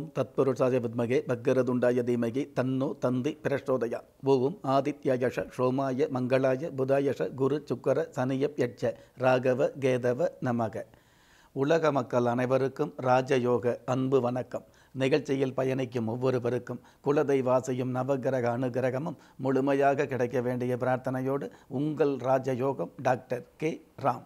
ஓம் தத்புருஷாய வித்மகே பக்கரதுண்டாய தீமகி தன்னோ தந்தி பிரச்சோதயா ஓம் ஆதித்யயஷ சோமாய மங்களாய புதாயஷ குரு சுக்கர சனியப் யட்ச ராகவ கேதவ நமக உலக மக்கள் அனைவருக்கும் ராஜயோக அன்பு வணக்கம் நிகழ்ச்சியில் பயணிக்கும் ஒவ்வொருவருக்கும் குலதெய்வாசையும் நவகிரக அனுகிரகமும் முழுமையாக கிடைக்க வேண்டிய பிரார்த்தனையோடு உங்கள் ராஜயோகம் டாக்டர் கே ராம்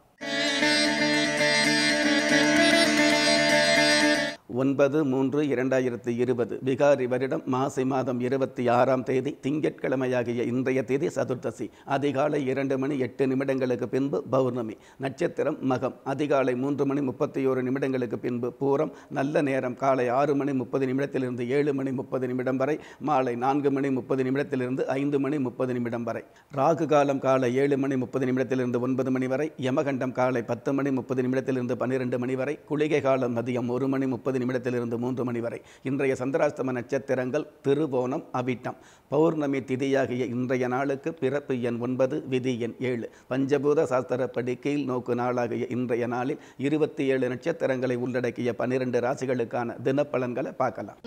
ஒன்பது மூன்று இரண்டாயிரத்தி இருபது பிகாரி வருடம் மாசி மாதம் இருபத்தி ஆறாம் தேதி திங்கட்கிழமையாகிய இன்றைய தேதி சதுர்த்தசி அதிகாலை இரண்டு மணி எட்டு நிமிடங்களுக்கு பின்பு பௌர்ணமி நட்சத்திரம் மகம் அதிகாலை மூன்று மணி முப்பத்தி ஓரு நிமிடங்களுக்கு பின்பு பூரம் நல்ல நேரம் காலை ஆறு மணி முப்பது நிமிடத்திலிருந்து ஏழு மணி முப்பது நிமிடம் வரை மாலை நான்கு மணி முப்பது நிமிடத்திலிருந்து ஐந்து மணி முப்பது நிமிடம் வரை ராகு காலம் காலை ஏழு மணி முப்பது நிமிடத்திலிருந்து ஒன்பது மணி வரை யமகண்டம் காலை பத்து மணி முப்பது நிமிடத்திலிருந்து பன்னிரெண்டு மணி வரை குளிகை காலம் மதியம் ஒரு மணி முப்பது நிமிடத்திலிருந்து மூன்று மணி வரை இன்றைய சந்திராஷ்டம நட்சத்திரங்கள் திருவோணம் அவிட்டம் பௌர்ணமி திதியாகிய இன்றைய நாளுக்கு பிறப்பு எண் ஒன்பது விதி எண் ஏழு பஞ்சபூத சாஸ்திரப்படி கீழ் நோக்கு நாளாகிய இன்றைய நாளில் இருபத்தி ஏழு நட்சத்திரங்களை உள்ளடக்கிய பன்னிரண்டு ராசிகளுக்கான தினப்பலன்களை பார்க்கலாம்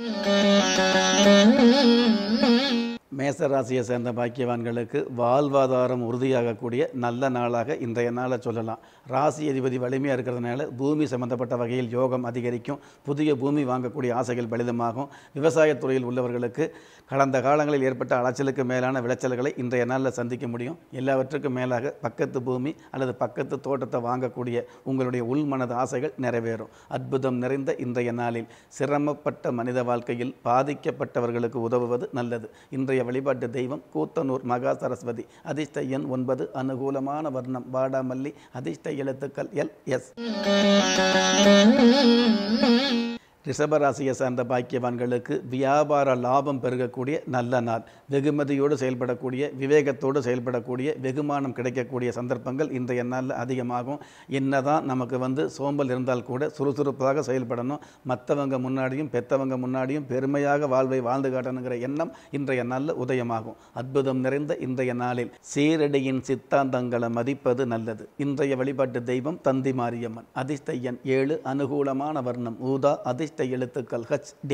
மேசராசியை சேர்ந்த பாக்கியவான்களுக்கு வாழ்வாதாரம் உறுதியாகக்கூடிய நல்ல நாளாக இன்றைய நாளை சொல்லலாம் ராசி அதிபதி வலிமையாக இருக்கிறதுனால பூமி சம்பந்தப்பட்ட வகையில் யோகம் அதிகரிக்கும் புதிய பூமி வாங்கக்கூடிய ஆசைகள் பலிதமாகும் விவசாயத்துறையில் உள்ளவர்களுக்கு கடந்த காலங்களில் ஏற்பட்ட அலைச்சலுக்கு மேலான விளைச்சல்களை இன்றைய நாளில் சந்திக்க முடியும் எல்லாவற்றுக்கும் மேலாக பக்கத்து பூமி அல்லது பக்கத்து தோட்டத்தை வாங்கக்கூடிய உங்களுடைய உள்மனது ஆசைகள் நிறைவேறும் அற்புதம் நிறைந்த இன்றைய நாளில் சிரமப்பட்ட மனித வாழ்க்கையில் பாதிக்கப்பட்டவர்களுக்கு உதவுவது நல்லது இன்றைய வழிபாட்டு தெய்வம் கூத்தனூர் மகா சரஸ்வதி அதிர்ஷ்ட எண் ஒன்பது அனுகூலமான வர்ணம் வாடாமல்லி அதிர்ஷ்ட எழுத்துக்கள் எல் எஸ் ரிஷபராசியை சார்ந்த பாக்கியவான்களுக்கு வியாபார லாபம் பெருகக்கூடிய நல்ல நாள் வெகுமதியோடு செயல்படக்கூடிய விவேகத்தோடு செயல்படக்கூடிய வெகுமானம் கிடைக்கக்கூடிய சந்தர்ப்பங்கள் இன்றைய நாளில் அதிகமாகும் என்னதான் நமக்கு வந்து சோம்பல் இருந்தால் கூட சுறுசுறுப்பாக செயல்படணும் மற்றவங்க முன்னாடியும் பெற்றவங்க முன்னாடியும் பெருமையாக வாழ்வை வாழ்ந்து காட்டணுங்கிற எண்ணம் இன்றைய நாளில் உதயமாகும் அற்புதம் நிறைந்த இன்றைய நாளில் சீரடியின் சித்தாந்தங்களை மதிப்பது நல்லது இன்றைய வழிபாட்டு தெய்வம் தந்தி மாரியம்மன் அதிர்ஷ்ட எண் ஏழு அனுகூலமான வர்ணம் ஊதா அதிர்ஷ்ட எழுத்துக்கள் ஹச் டி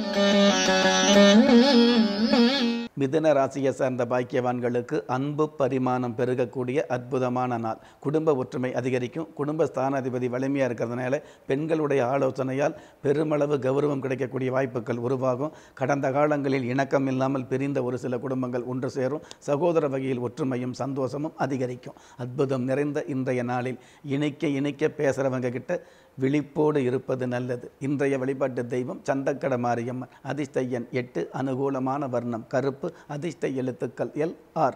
மிதுன ராசியை சார்ந்த பாக்கியவான்களுக்கு அன்பு பரிமாணம் பெருகக்கூடிய அற்புதமான நாள் குடும்ப ஒற்றுமை அதிகரிக்கும் குடும்ப ஸ்தானாதிபதி வலிமையாக இருக்கிறதுனால பெண்களுடைய ஆலோசனையால் பெருமளவு கௌரவம் கிடைக்கக்கூடிய வாய்ப்புகள் உருவாகும் கடந்த காலங்களில் இணக்கம் இல்லாமல் பிரிந்த ஒரு சில குடும்பங்கள் ஒன்று சேரும் சகோதர வகையில் ஒற்றுமையும் சந்தோஷமும் அதிகரிக்கும் அற்புதம் நிறைந்த இன்றைய நாளில் இணைக்க இணைக்க பேசுகிறவங்க கிட்ட விழிப்போடு இருப்பது நல்லது இன்றைய வழிபாட்டு தெய்வம் சந்தக்கட மாரியம்மன் அதிர்ஷ்ட எண் எட்டு அனுகூலமான வர்ணம் கருப்பு அதிர்ஷ்ட எழுத்துக்கள் எல் ஆர்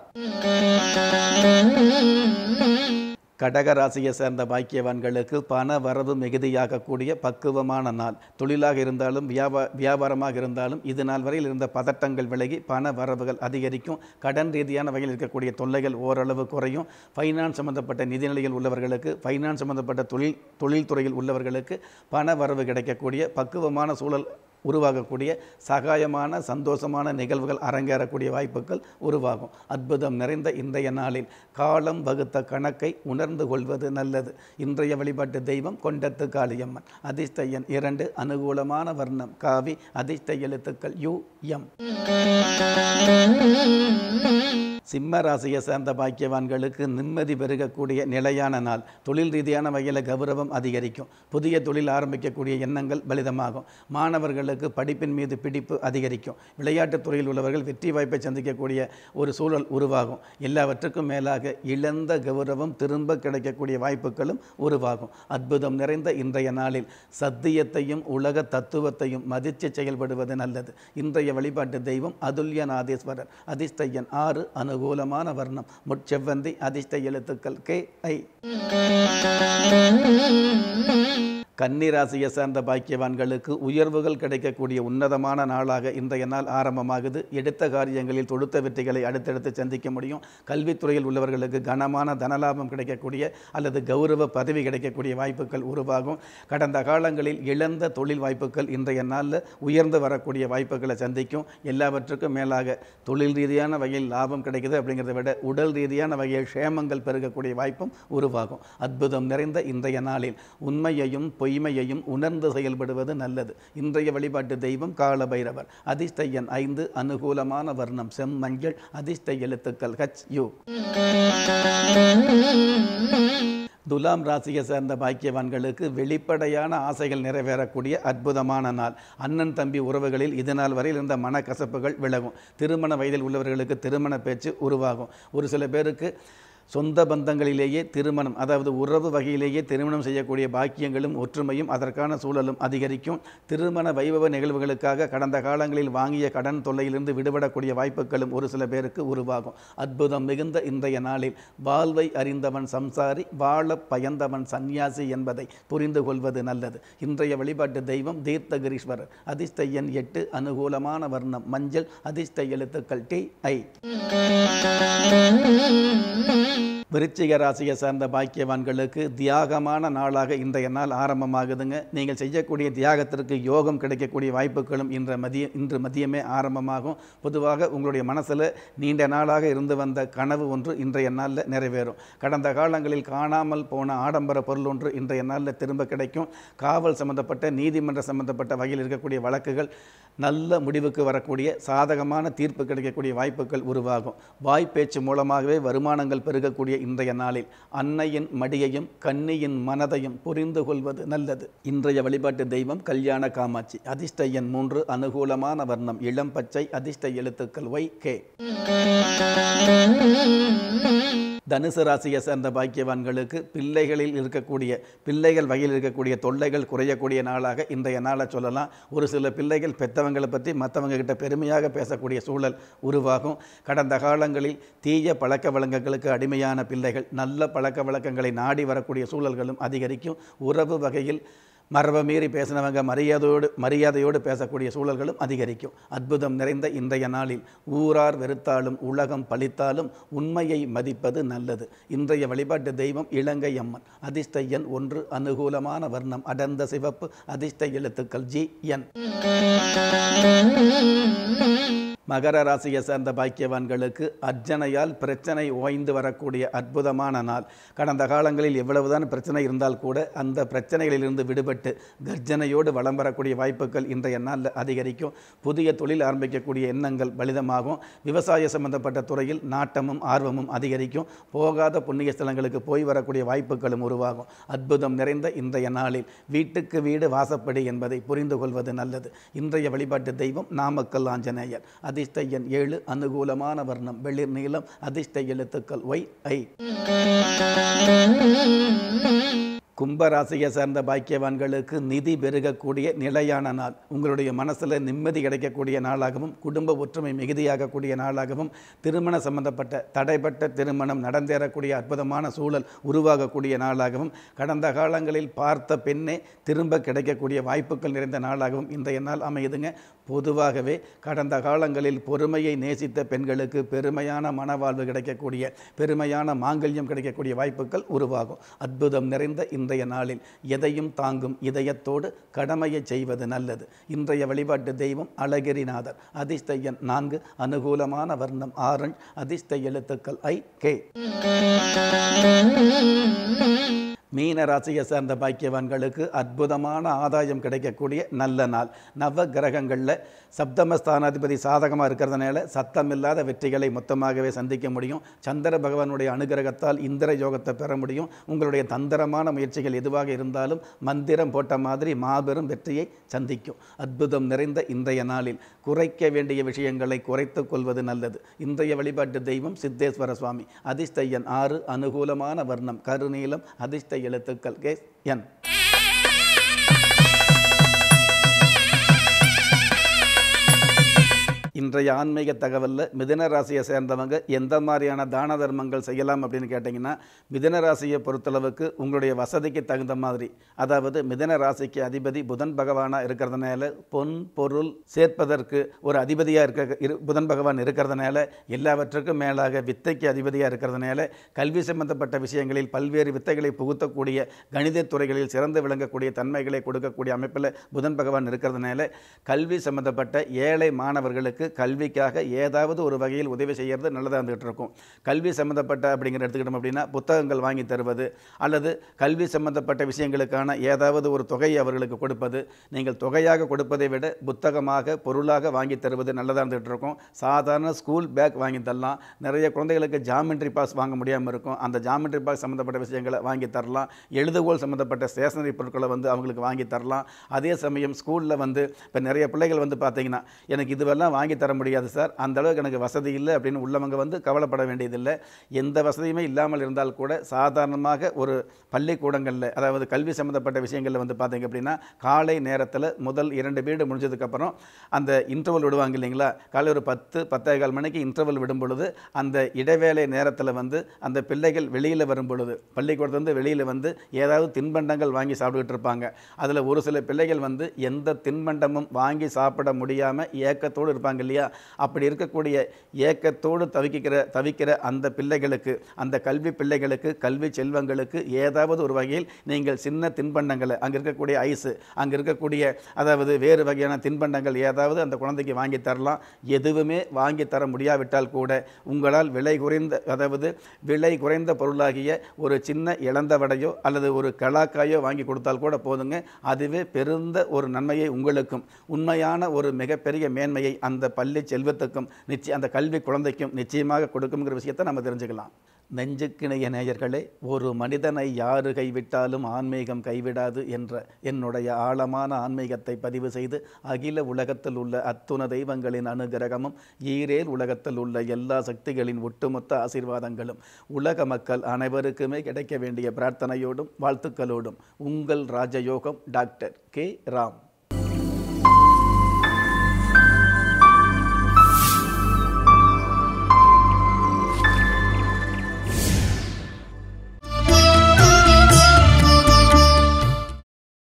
கடக ராசியை சேர்ந்த பாக்கியவான்களுக்கு பண வரவு மிகுதியாகக்கூடிய பக்குவமான நாள் தொழிலாக இருந்தாலும் வியாபா வியாபாரமாக இருந்தாலும் இது நாள் வரையில் இருந்த பதட்டங்கள் விலகி பண வரவுகள் அதிகரிக்கும் கடன் ரீதியான வகையில் இருக்கக்கூடிய தொல்லைகள் ஓரளவு குறையும் ஃபைனான்ஸ் சம்பந்தப்பட்ட நிதிநிலையில் உள்ளவர்களுக்கு ஃபைனான்ஸ் சம்பந்தப்பட்ட தொழில் தொழில்துறையில் உள்ளவர்களுக்கு பண வரவு கிடைக்கக்கூடிய பக்குவமான சூழல் உருவாகக்கூடிய சகாயமான சந்தோஷமான நிகழ்வுகள் அரங்கேறக்கூடிய வாய்ப்புகள் உருவாகும் அற்புதம் நிறைந்த இன்றைய நாளில் காலம் வகுத்த கணக்கை உணர்ந்து கொள்வது நல்லது இன்றைய வழிபாட்டு தெய்வம் கொண்டத்து காளியம்மன் அதிர்ஷ்ட எண் இரண்டு அனுகூலமான வர்ணம் காவி அதிர்ஷ்ட எழுத்துக்கள் யு எம் சிம்ம ராசியை சேர்ந்த பாக்கியவான்களுக்கு நிம்மதி பெருகக்கூடிய நிலையான நாள் தொழில் ரீதியான வகையில் கௌரவம் அதிகரிக்கும் புதிய தொழில் ஆரம்பிக்கக்கூடிய எண்ணங்கள் பலிதமாகும் மாணவர்களுக்கு படிப்பின் மீது பிடிப்பு அதிகரிக்கும் விளையாட்டுத் துறையில் உள்ளவர்கள் வெற்றி வாய்ப்பை சந்திக்கக்கூடிய ஒரு சூழல் உருவாகும் எல்லாவற்றுக்கும் மேலாக இழந்த கௌரவம் திரும்ப கிடைக்கக்கூடிய வாய்ப்புகளும் உருவாகும் அற்புதம் நிறைந்த இன்றைய நாளில் சத்தியத்தையும் உலக தத்துவத்தையும் மதித்து செயல்படுவது நல்லது இன்றைய வழிபாட்டு தெய்வம் அதுல்யநாதீஸ்வரர் அதிர்ஷ்ட எண் ஆறு அனுகூலமான வர்ணம் முட்செவ்வந்தி அதிர்ஷ்ட எழுத்துக்கள் கே ஐ கன்னிராசியை சார்ந்த பாக்கியவான்களுக்கு உயர்வுகள் கிடைக்கக்கூடிய உன்னதமான நாளாக இன்றைய நாள் ஆரம்பமாகுது எடுத்த காரியங்களில் தொடுத்த வெற்றிகளை அடுத்தடுத்து சந்திக்க முடியும் கல்வித்துறையில் உள்ளவர்களுக்கு கனமான தனலாபம் கிடைக்கக்கூடிய அல்லது கௌரவ பதவி கிடைக்கக்கூடிய வாய்ப்புகள் உருவாகும் கடந்த காலங்களில் இழந்த தொழில் வாய்ப்புகள் இன்றைய நாளில் உயர்ந்து வரக்கூடிய வாய்ப்புகளை சந்திக்கும் எல்லாவற்றுக்கும் மேலாக தொழில் ரீதியான வகையில் லாபம் கிடைக்குது அப்படிங்கிறத விட உடல் ரீதியான வகையில் க்ஷேமங்கள் பெருகக்கூடிய வாய்ப்பும் உருவாகும் அற்புதம் நிறைந்த இன்றைய நாளில் உண்மையையும் பொய்மையையும் உணர்ந்து செயல்படுவது நல்லது இன்றைய வழிபாட்டு தெய்வம் கால பைரவர் அதிர்ஷ்ட எண் ஐந்து அனுகூலமான வர்ணம் செம் மஞ்சள் அதிர்ஷ்ட எழுத்துக்கள் ஹச் யூ துலாம் ராசியை சேர்ந்த பாக்கியவான்களுக்கு வெளிப்படையான ஆசைகள் நிறைவேறக்கூடிய அற்புதமான நாள் அண்ணன் தம்பி உறவுகளில் இது நாள் வரையில் இருந்த மனக்கசப்புகள் விலகும் திருமண வயதில் உள்ளவர்களுக்கு திருமண பேச்சு உருவாகும் ஒரு சில பேருக்கு சொந்த பந்தங்களிலேயே திருமணம் அதாவது உறவு வகையிலேயே திருமணம் செய்யக்கூடிய பாக்கியங்களும் ஒற்றுமையும் அதற்கான சூழலும் அதிகரிக்கும் திருமண வைபவ நிகழ்வுகளுக்காக கடந்த காலங்களில் வாங்கிய கடன் தொல்லையிலிருந்து விடுபடக்கூடிய வாய்ப்புகளும் ஒரு சில பேருக்கு உருவாகும் அற்புதம் மிகுந்த இன்றைய நாளில் வாழ்வை அறிந்தவன் சம்சாரி வாழ பயந்தவன் சந்நியாசி என்பதை புரிந்து கொள்வது நல்லது இன்றைய வழிபாட்டு தெய்வம் தீர்த்தகிரீஸ்வரர் அதிர்ஷ்ட எண் எட்டு அனுகூலமான வர்ணம் மஞ்சள் அதிர்ஷ்ட எழுத்துக்கள் டி ஐ விருச்சிக ராசியை சார்ந்த பாக்கியவான்களுக்கு தியாகமான நாளாக இன்றைய நாள் ஆரம்பமாகுதுங்க நீங்கள் செய்யக்கூடிய தியாகத்திற்கு யோகம் கிடைக்கக்கூடிய வாய்ப்புகளும் இன்ற மதிய இன்று மதியமே ஆரம்பமாகும் பொதுவாக உங்களுடைய மனசில் நீண்ட நாளாக இருந்து வந்த கனவு ஒன்று இன்றைய நாளில் நிறைவேறும் கடந்த காலங்களில் காணாமல் போன ஆடம்பர பொருள் ஒன்று இன்றைய நாளில் திரும்ப கிடைக்கும் காவல் சம்பந்தப்பட்ட நீதிமன்ற சம்பந்தப்பட்ட வகையில் இருக்கக்கூடிய வழக்குகள் நல்ல முடிவுக்கு வரக்கூடிய சாதகமான தீர்ப்பு கிடைக்கக்கூடிய வாய்ப்புகள் உருவாகும் வாய்ப்பேச்சு மூலமாகவே வருமானங்கள் பெருகக்கூடிய இன்றைய நாளில் அன்னையின் மடியையும் கன்னியின் மனதையும் புரிந்து கொள்வது நல்லது இன்றைய வழிபாட்டு தெய்வம் கல்யாண காமாட்சி அதிர்ஷ்ட எண் மூன்று அனுகூலமான வர்ணம் இளம் பச்சை அதிர்ஷ்ட எழுத்துக்கள் ஒய் கே தனுசு ராசியை சேர்ந்த பாக்கியவான்களுக்கு பிள்ளைகளில் இருக்கக்கூடிய பிள்ளைகள் வகையில் இருக்கக்கூடிய தொல்லைகள் குறையக்கூடிய நாளாக இன்றைய நாளை சொல்லலாம் ஒரு சில பிள்ளைகள் பெற்றவங்களை பற்றி மற்றவங்க கிட்ட பெருமையாக பேசக்கூடிய சூழல் உருவாகும் கடந்த காலங்களில் தீய பழக்க வழக்கங்களுக்கு அடிமையான பிள்ளைகள் நல்ல பழக்க வழக்கங்களை நாடி வரக்கூடிய சூழல்களும் அதிகரிக்கும் உறவு வகையில் மரபை மீறி பேசினவங்க மரியாதையோடு மரியாதையோடு பேசக்கூடிய சூழல்களும் அதிகரிக்கும் அற்புதம் நிறைந்த இன்றைய நாளில் ஊரார் வெறுத்தாலும் உலகம் பழித்தாலும் உண்மையை மதிப்பது நல்லது இன்றைய வழிபாட்டு தெய்வம் இலங்கை அம்மன் அதிர்ஷ்ட எண் ஒன்று அனுகூலமான வர்ணம் அடர்ந்த சிவப்பு அதிர்ஷ்ட எழுத்துக்கள் ஜி என் மகர ராசியை சேர்ந்த பாக்கியவான்களுக்கு அர்ச்சனையால் பிரச்சனை ஓய்ந்து வரக்கூடிய அற்புதமான நாள் கடந்த காலங்களில் எவ்வளவுதான் பிரச்சனை இருந்தால் கூட அந்த பிரச்சனைகளிலிருந்து விடுபட்டு கர்ஜனையோடு வலம் வரக்கூடிய வாய்ப்புகள் இன்றைய நாளில் அதிகரிக்கும் புதிய தொழில் ஆரம்பிக்கக்கூடிய எண்ணங்கள் பலிதமாகும் விவசாய சம்பந்தப்பட்ட துறையில் நாட்டமும் ஆர்வமும் அதிகரிக்கும் போகாத புண்ணிய ஸ்தலங்களுக்கு போய் வரக்கூடிய வாய்ப்புகளும் உருவாகும் அற்புதம் நிறைந்த இன்றைய நாளில் வீட்டுக்கு வீடு வாசப்படி என்பதை புரிந்து கொள்வது நல்லது இன்றைய வழிபாட்டு தெய்வம் நாமக்கல் ஆஞ்சநேயர் அதிர்ஷ்ட எண் ஏழு அனுகூலமான வர்ணம் வெளிர் நீளம் அதிர்ஷ்ட எழுத்துக்கள் ஒய் ஐ கும்பராசியை சேர்ந்த பாக்கியவான்களுக்கு நிதி பெருகக்கூடிய நிலையான நாள் உங்களுடைய மனசில் நிம்மதி கிடைக்கக்கூடிய நாளாகவும் குடும்ப ஒற்றுமை மிகுதியாகக்கூடிய நாளாகவும் திருமண சம்பந்தப்பட்ட தடைப்பட்ட திருமணம் நடந்தேறக்கூடிய அற்புதமான சூழல் உருவாகக்கூடிய நாளாகவும் கடந்த காலங்களில் பார்த்த பெண்ணே திரும்ப கிடைக்கக்கூடிய வாய்ப்புகள் நிறைந்த நாளாகவும் இன்றைய நாள் அமையுதுங்க பொதுவாகவே கடந்த காலங்களில் பொறுமையை நேசித்த பெண்களுக்கு பெருமையான மனவாழ்வு கிடைக்கக்கூடிய பெருமையான மாங்கல்யம் கிடைக்கக்கூடிய வாய்ப்புகள் உருவாகும் அற்புதம் நிறைந்த இன்றைய நாளில் எதையும் தாங்கும் இதயத்தோடு கடமையை செய்வது நல்லது இன்றைய வழிபாட்டு தெய்வம் அழகிரிநாதர் அதிர்ஷ்ட எண் நான்கு அனுகூலமான வர்ணம் ஆரஞ்ச் அதிர்ஷ்ட எழுத்துக்கள் ஐ கே மீன ராசியை சேர்ந்த பாக்கியவான்களுக்கு அற்புதமான ஆதாயம் கிடைக்கக்கூடிய நல்ல நாள் நவ கிரகங்களில் சப்தமஸ்தானாதிபதி சாதகமாக இருக்கிறதுனால சத்தமில்லாத வெற்றிகளை மொத்தமாகவே சந்திக்க முடியும் சந்திர பகவானுடைய அனுகிரகத்தால் இந்திர யோகத்தை பெற முடியும் உங்களுடைய தந்திரமான முயற்சிகள் எதுவாக இருந்தாலும் மந்திரம் போட்ட மாதிரி மாபெரும் வெற்றியை சந்திக்கும் அற்புதம் நிறைந்த இன்றைய நாளில் குறைக்க வேண்டிய விஷயங்களை குறைத்துக் கொள்வது நல்லது இன்றைய வழிபாட்டு தெய்வம் சித்தேஸ்வர சுவாமி அதிர்ஷ்ட எண் ஆறு அனுகூலமான வர்ணம் கருநீலம் அதிர்ஷ்ட எழுத்துக்கள் கேஸ் என் இன்றைய ஆன்மீக தகவலில் மிதுன ராசியை சேர்ந்தவங்க எந்த மாதிரியான தான தர்மங்கள் செய்யலாம் அப்படின்னு கேட்டிங்கன்னா மிதுன ராசியை பொறுத்தளவுக்கு உங்களுடைய வசதிக்கு தகுந்த மாதிரி அதாவது மிதுன ராசிக்கு அதிபதி புதன் பகவானாக இருக்கிறதுனால பொன் பொருள் சேர்ப்பதற்கு ஒரு அதிபதியாக இருக்க இரு புதன் பகவான் இருக்கிறதுனால எல்லாவற்றுக்கும் மேலாக வித்தைக்கு அதிபதியாக இருக்கிறதுனால கல்வி சம்பந்தப்பட்ட விஷயங்களில் பல்வேறு வித்தைகளை புகுத்தக்கூடிய கணிதத் துறைகளில் சிறந்து விளங்கக்கூடிய தன்மைகளை கொடுக்கக்கூடிய அமைப்பில் புதன் பகவான் இருக்கிறதுனால கல்வி சம்பந்தப்பட்ட ஏழை மாணவர்களுக்கு பிள்ளைகளுக்கு கல்விக்காக ஏதாவது ஒரு வகையில் உதவி செய்கிறது நல்லதாக இருந்துகிட்டு இருக்கும் கல்வி சம்மந்தப்பட்ட அப்படிங்கிற எடுத்துக்கிட்டோம் அப்படின்னா புத்தகங்கள் வாங்கி தருவது அல்லது கல்வி சம்பந்தப்பட்ட விஷயங்களுக்கான ஏதாவது ஒரு தொகையை அவர்களுக்கு கொடுப்பது நீங்கள் தொகையாக கொடுப்பதை விட புத்தகமாக பொருளாக வாங்கி தருவது நல்லதாக இருந்துகிட்டு இருக்கும் சாதாரண ஸ்கூல் பேக் வாங்கி தரலாம் நிறைய குழந்தைகளுக்கு ஜாமெண்ட்ரி பாஸ் வாங்க முடியாமல் இருக்கும் அந்த ஜாமெண்ட்ரி பாஸ் சம்மந்தப்பட்ட விஷயங்களை வாங்கி தரலாம் எழுதுகோல் சம்மந்தப்பட்ட ஸ்டேஷனரி பொருட்களை வந்து அவங்களுக்கு வாங்கி தரலாம் அதே சமயம் ஸ்கூலில் வந்து இப்போ நிறைய பிள்ளைகள் வந்து பார்த்தீங்கன்னா எனக்கு இதுவெல்லாம் வாங்கி தர முடியாது சார் அந்த அளவுக்கு எனக்கு வசதி இல்லை அப்படின்னு உள்ளவங்க வந்து கவலைப்பட வேண்டியதில்லை எந்த வசதியுமே இல்லாமல் இருந்தால் கூட சாதாரணமாக ஒரு பள்ளிக்கூடங்களில் அதாவது கல்வி சம்மந்தப்பட்ட விஷயங்களில் வந்து பார்த்தீங்க அப்படின்னா காலை நேரத்தில் முதல் இரண்டு பீரியடு முடிஞ்சதுக்கப்புறம் அந்த இன்டர்வல் விடுவாங்க இல்லைங்களா காலை ஒரு பத்து பத்தே கால் மணிக்கு இன்டர்வல் விடும் பொழுது அந்த இடைவேளை நேரத்தில் வந்து அந்த பிள்ளைகள் வெளியில் வரும் பொழுது பள்ளிக்கூடத்துலேருந்து வெளியில் வந்து ஏதாவது தின்பண்டங்கள் வாங்கி சாப்பிட்டுக்கிட்டு இருப்பாங்க அதில் ஒரு சில பிள்ளைகள் வந்து எந்த தின்பண்டமும் வாங்கி சாப்பிட முடியாமல் ஏக்கத்தோடு இருப்பாங்க இல்லையா அப்படி இருக்கக்கூடிய ஏக்கத்தோடு தவிக்கிற தவிக்கிற அந்த பிள்ளைகளுக்கு அந்த கல்வி பிள்ளைகளுக்கு கல்வி செல்வங்களுக்கு ஏதாவது ஒரு வகையில் நீங்கள் சின்ன தின்பண்டங்களை அங்கே இருக்கக்கூடிய ஐஸு அங்கே இருக்கக்கூடிய அதாவது வேறு வகையான தின்பண்டங்கள் ஏதாவது அந்த குழந்தைக்கு வாங்கி தரலாம் எதுவுமே வாங்கி தர முடியாவிட்டால் கூட உங்களால் விலை குறைந்த அதாவது விலை குறைந்த பொருளாகிய ஒரு சின்ன இழந்த வடையோ அல்லது ஒரு கலாக்காயோ வாங்கி கொடுத்தால் கூட போதுங்க அதுவே பெருந்த ஒரு நன்மையை உங்களுக்கும் உண்மையான ஒரு மிகப்பெரிய மேன்மையை அந்த பள்ளி செல்வத்துக்கும் நிச்சயம் அந்த கல்வி குழந்தைக்கும் நிச்சயமாக கொடுக்குங்கிற விஷயத்தை நம்ம தெரிஞ்சுக்கலாம் நெஞ்சுக்கிணைய நேயர்களே ஒரு மனிதனை யாரு கைவிட்டாலும் ஆன்மீகம் கைவிடாது என்ற என்னுடைய ஆழமான ஆன்மீகத்தை பதிவு செய்து அகில உலகத்தில் உள்ள அத்துண தெய்வங்களின் அனுகிரகமும் ஈரேல் உலகத்தில் உள்ள எல்லா சக்திகளின் ஒட்டுமொத்த ஆசீர்வாதங்களும் உலக மக்கள் அனைவருக்குமே கிடைக்க வேண்டிய பிரார்த்தனையோடும் வாழ்த்துக்களோடும் உங்கள் ராஜயோகம் டாக்டர் கே ராம்